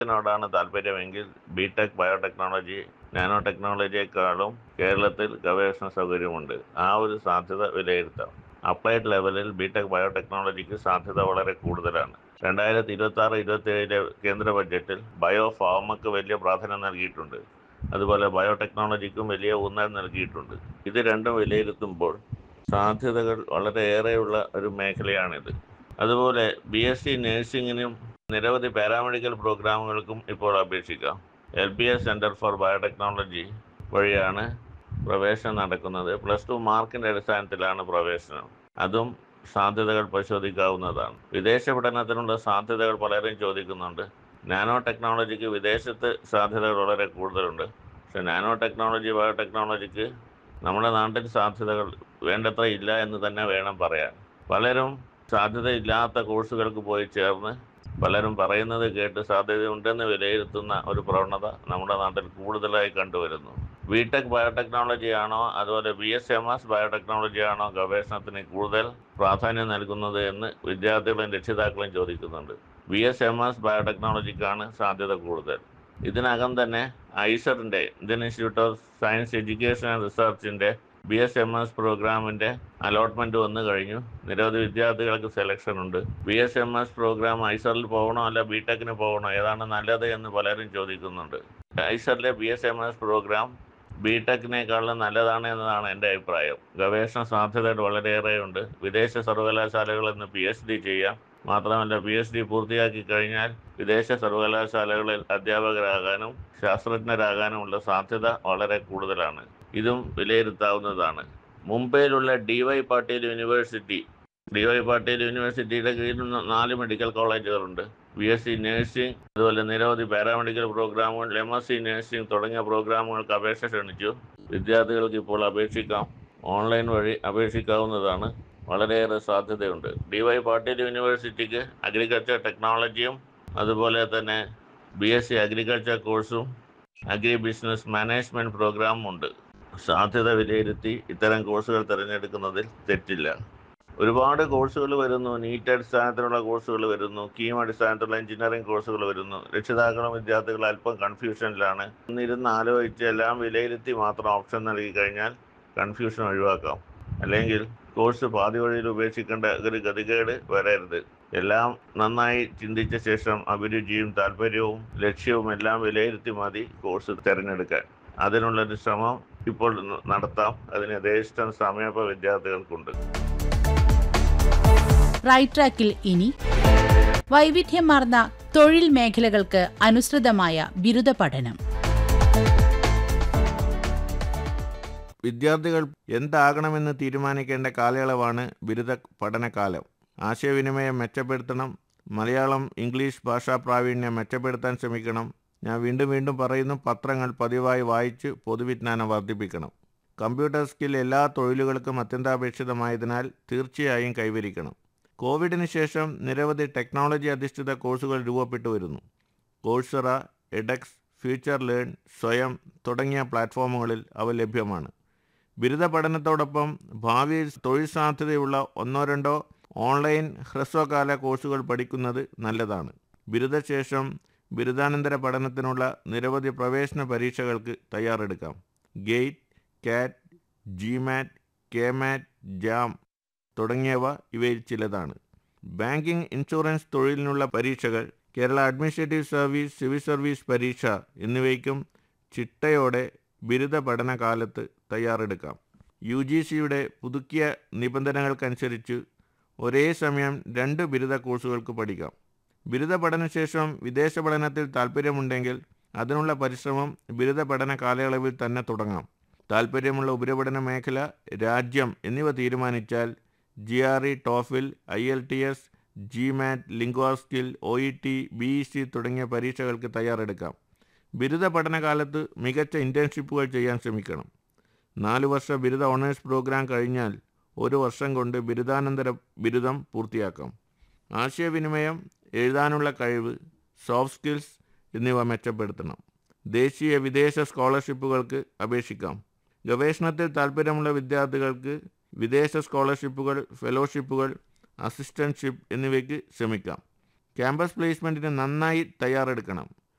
ോടാണ് താല്പര്യമെങ്കിൽ B Tech biotechnology nano ടെക്നോളജിയെക്കാളും കേരളത്തിൽ ഗവേഷണ സൗകര്യമുണ്ട് ആ ഒരു സാധ്യത വിലയിരുത്താം അപ്ലൈഡ് ലെവലിൽ ബിടെക് ബയോടെക്നോളജിക്ക് സാധ്യത വളരെ കൂടുതലാണ് രണ്ടായിരത്തി ഇരുപത്തി ആറ് ഇരുപത്തി ഏഴിലെ കേന്ദ്ര ബഡ്ജറ്റിൽ ബയോ ഫാർമക്ക് വലിയ പ്രാധാന്യം നൽകിയിട്ടുണ്ട് അതുപോലെ ബയോടെക്നോളജിക്കും വലിയ ഊന്നൽ നൽകിയിട്ടുണ്ട് ഇത് രണ്ടും വിലയിരുത്തുമ്പോൾ സാധ്യതകൾ വളരെയേറെയുള്ള ഒരു മേഖലയാണിത് അതുപോലെ ബി എസ് സി നഴ്സിംഗിനും നിരവധി പാരാമെഡിക്കൽ പ്രോഗ്രാമുകൾക്കും ഇപ്പോൾ അപേക്ഷിക്കാം L B S centre for biotechnology വഴിയാണ് പ്രവേശനം നടക്കുന്നത് പ്ലസ് ടു മാർക്കിൻ്റെ അടിസ്ഥാനത്തിലാണ് പ്രവേശനം അതും സാധ്യതകൾ പരിശോധിക്കാവുന്നതാണ് വിദേശ പഠനത്തിനുള്ള സാധ്യതകൾ പലരും ചോദിക്കുന്നുണ്ട് നാനോ ടെക്നോളജിക്ക് വിദേശത്ത് സാധ്യതകൾ വളരെ കൂടുതലുണ്ട് പക്ഷെ നാനോ ടെക്നോളജി ബയോടെക്നോളജിക്ക് നമ്മുടെ നാട്ടിൽ സാധ്യതകൾ വേണ്ടത്ര ഇല്ല എന്ന് തന്നെ വേണം പറയാൻ പലരും സാധ്യതയില്ലാത്ത കോഴ്സുകൾക്ക് പോയി ചേർന്ന് പലരും പറയുന്നത് കേട്ട് സാധ്യതയുണ്ടെന്ന് വിലയിരുത്തുന്ന ഒരു പ്രവണത നമ്മുടെ നാട്ടിൽ കൂടുതലായി കണ്ടുവരുന്നു ബിടെക് ബയോടെക്നോളജി ആണോ അതുപോലെ B S M S biotechnology ആണോ ഗവേഷണത്തിന് കൂടുതൽ പ്രാധാന്യം നൽകുന്നത് എന്ന് വിദ്യാർത്ഥികളും രക്ഷിതാക്കളും ചോദിക്കുന്നുണ്ട് ബി എസ് എം എസ് ബയോടെക്നോളജിക്കാണ് സാധ്യത കൂടുതൽ ഇതിനകം തന്നെ ഐസറിൻ്റെ Indian institute of science education and റിസർച്ചിൻ്റെ ബി എസ് എം എസ് പ്രോഗ്രാമിൻ്റെ അലോട്ട്മെൻറ്റ് വന്നു കഴിഞ്ഞു നിരവധി വിദ്യാർത്ഥികൾക്ക് സെലക്ഷൻ ഉണ്ട് B S M S programme ഐസറിൽ പോകണോ അല്ല ബി ടെക്കിന് പോകണോ ഏതാണ് നല്ലത് എന്ന് പലരും ചോദിക്കുന്നുണ്ട് ഐസറിലെ B S M S programme B ടെക്കിനേക്കാളും നല്ലതാണ് എന്നതാണ് എൻ്റെ അഭിപ്രായം ഗവേഷണ സാധ്യതകൾ വളരെയേറെയുണ്ട് വിദേശ സർവകലാശാലകളിൽ നിന്ന് പി എച്ച് ഡി ചെയ്യാം മാത്രമല്ല പി എച്ച് ഡി പൂർത്തിയാക്കി കഴിഞ്ഞാൽ വിദേശ സർവകലാശാലകളിൽ അധ്യാപകരാകാനും ശാസ്ത്രജ്ഞരാകാനുമുള്ള സാധ്യത വളരെ കൂടുതലാണ് ഇതും വിലയിരുത്താവുന്നതാണ് മുംബൈയിലുള്ള D Y Patil university D Y Patil യൂണിവേഴ്സിറ്റിയുടെ കീഴിൽ നാല് മെഡിക്കൽ കോളേജുകളുണ്ട് ബി എസ് സി നഴ്സിംഗ് അതുപോലെ നിരവധി പാരാമെഡിക്കൽ പ്രോഗ്രാമുകൾ എം എസ് സി നഴ്സിംഗ് തുടങ്ങിയ പ്രോഗ്രാമുകൾക്ക് അപേക്ഷ ക്ഷണിച്ചു വിദ്യാർത്ഥികൾക്ക് ഇപ്പോൾ അപേക്ഷിക്കാം ഓൺലൈൻ വഴി അപേക്ഷിക്കാവുന്നതാണ് വളരെയേറെ സാധ്യതയുണ്ട് ഡി വൈ പാട്ടീൽ യൂണിവേഴ്സിറ്റിക്ക് അഗ്രികൾച്ചർ ടെക്നോളജിയും അതുപോലെ തന്നെ ബി എസ് സി അഗ്രികൾച്ചർ കോഴ്സും അഗ്രി ബിസിനസ് മാനേജ്മെൻറ്റ് പ്രോഗ്രാമും ഉണ്ട് സാധ്യത വിലയിരുത്തി ഇത്തരം കോഴ്സുകൾ തിരഞ്ഞെടുക്കുന്നതിൽ തെറ്റില്ല ഒരുപാട് കോഴ്സുകൾ വരുന്നു നീറ്റ് അടിസ്ഥാനത്തിലുള്ള കോഴ്സുകൾ വരുന്നു കീം അടിസ്ഥാനത്തിലുള്ള എഞ്ചിനീയറിംഗ് കോഴ്സുകൾ വരുന്നു രക്ഷിതാക്കളും വിദ്യാർത്ഥികളും അല്പം കൺഫ്യൂഷനിലാണ് ഒന്നിരുന്ന് ആലോചിച്ച് എല്ലാം വിലയിരുത്തി മാത്രം ഓപ്ഷൻ നൽകി കഴിഞ്ഞാൽ കൺഫ്യൂഷൻ ഒഴിവാക്കാം അല്ലെങ്കിൽ കോഴ്സ് പാതി വഴിയിൽ ഉപേക്ഷിക്കേണ്ട ഒരു ഗതികേട് വരരുത് എല്ലാം നന്നായി ചിന്തിച്ച ശേഷം അഭിരുചിയും താല്പര്യവും ലക്ഷ്യവും എല്ലാം വിലയിരുത്തി മതി കോഴ്സ് തിരഞ്ഞെടുക്കാൻ അതിനുള്ളൊരു ശ്രമം ഇപ്പോൾ നടത്താം അതിന് യഥേഷ്ടം സമയപ്പ വിദ്യാർത്ഥികൾക്കുണ്ട് റൈറ്റ് ട്രാക്കിൽ ഇനി വൈവിധ്യമാർന്ന തൊഴിൽ മേഖലകൾക്ക് അനുസൃതമായ ബിരുദ പഠനം വിദ്യാർത്ഥികൾ എന്താകണമെന്ന് തീരുമാനിക്കേണ്ട കാലയളവാണ് ബിരുദ പഠനകാലം ആശയവിനിമയം മെച്ചപ്പെടുത്തണം മലയാളം ഇംഗ്ലീഷ് ഭാഷാ പ്രാവീണ്യം മെച്ചപ്പെടുത്താൻ ശ്രമിക്കണം ഞാൻ വീണ്ടും വീണ്ടും പറയുന്നു പത്രങ്ങൾ പതിവായി വായിച്ച് പൊതുവിജ്ഞാനം വർദ്ധിപ്പിക്കണം കമ്പ്യൂട്ടർ സ്കിൽ എല്ലാ തൊഴിലുകൾക്കും അത്യന്താപേക്ഷിതമായതിനാൽ തീർച്ചയായും കൈവരിക്കണം കോവിഡിന് ശേഷം നിരവധി ടെക്നോളജി അധിഷ്ഠിത കോഴ്സുകൾ രൂപപ്പെട്ടു വരുന്നു കോഴ്സറ എഡക്സ് ഫ്യൂച്ചർ ലേൺ സ്വയം തുടങ്ങിയ പ്ലാറ്റ്ഫോമുകളിൽ അവ ലഭ്യമാണ് ബിരുദ പഠനത്തോടൊപ്പം ഭാവിയിൽ തൊഴിൽ സാധ്യതയുള്ള ഒന്നോ രണ്ടോ ഓൺലൈൻ ഹ്രസ്വകാല കോഴ്സുകൾ പഠിക്കുന്നത് നല്ലതാണ് ബിരുദശേഷം ബിരുദാനന്തര പഠനത്തിനുള്ള നിരവധി പ്രവേശന പരീക്ഷകൾക്ക് തയ്യാറെടുക്കാം ഗേറ്റ് കാറ്റ് ജിമാറ്റ് കെമാറ്റ് ജാം തുടങ്ങിയവ ഇവയിൽ ചിലതാണ് ബാങ്കിംഗ് ഇൻഷുറൻസ് തൊഴിലിനുള്ള പരീക്ഷകൾ Kerala administrative service civil service പരീക്ഷ എന്നിവയ്ക്കും ചിട്ടയോടെ ബിരുദ പഠനകാലത്ത് തയ്യാറെടുക്കാം യു ജി സിയുടെ പുതുക്കിയ നിബന്ധനകൾക്കനുസരിച്ച് ഒരേ സമയം രണ്ട് ബിരുദ കോഴ്സുകൾക്ക് പഠിക്കാം ബിരുദ പഠനശേഷം വിദേശ പഠനത്തിൽ താൽപ്പര്യമുണ്ടെങ്കിൽ അതിനുള്ള പരിശ്രമം ബിരുദ പഠന കാലയളവിൽ തന്നെ തുടങ്ങാം താൽപ്പര്യമുള്ള ഉപരിപഠന മേഖല രാജ്യം എന്നിവ തീരുമാനിച്ചാൽ G R E TOEFL I L T S GMAT Linguaskill O E T B E C തുടങ്ങിയ പരീക്ഷകൾക്ക് തയ്യാറെടുക്കാം ബിരുദ പഠനകാലത്ത് മികച്ച ഇൻറ്റേൺഷിപ്പുകൾ ചെയ്യാൻ ശ്രമിക്കണം നാല് വർഷ ബിരുദ ഓണേഴ്സ് പ്രോഗ്രാം കഴിഞ്ഞാൽ ഒരു വർഷം കൊണ്ട് ബിരുദാനന്തര ബിരുദം പൂർത്തിയാക്കാം ആശയവിനിമയം എഴുതാനുള്ള കഴിവ് സോഫ്റ്റ് സ്കിൽസ് എന്നിവ മെച്ചപ്പെടുത്തണം ദേശീയ വിദേശ സ്കോളർഷിപ്പുകൾക്ക് അപേക്ഷിക്കാം ഗവേഷണത്തിൽ താൽപ്പര്യമുള്ള വിദ്യാർത്ഥികൾക്ക് വിദേശ സ്കോളർഷിപ്പുകൾ ഫെലോഷിപ്പുകൾ അസിസ്റ്റൻഷിപ്പ് എന്നിവയ്ക്ക് ശ്രമിക്കാം ക്യാമ്പസ് പ്ലേസ്മെൻറ്റിന് നന്നായി തയ്യാറെടുക്കണം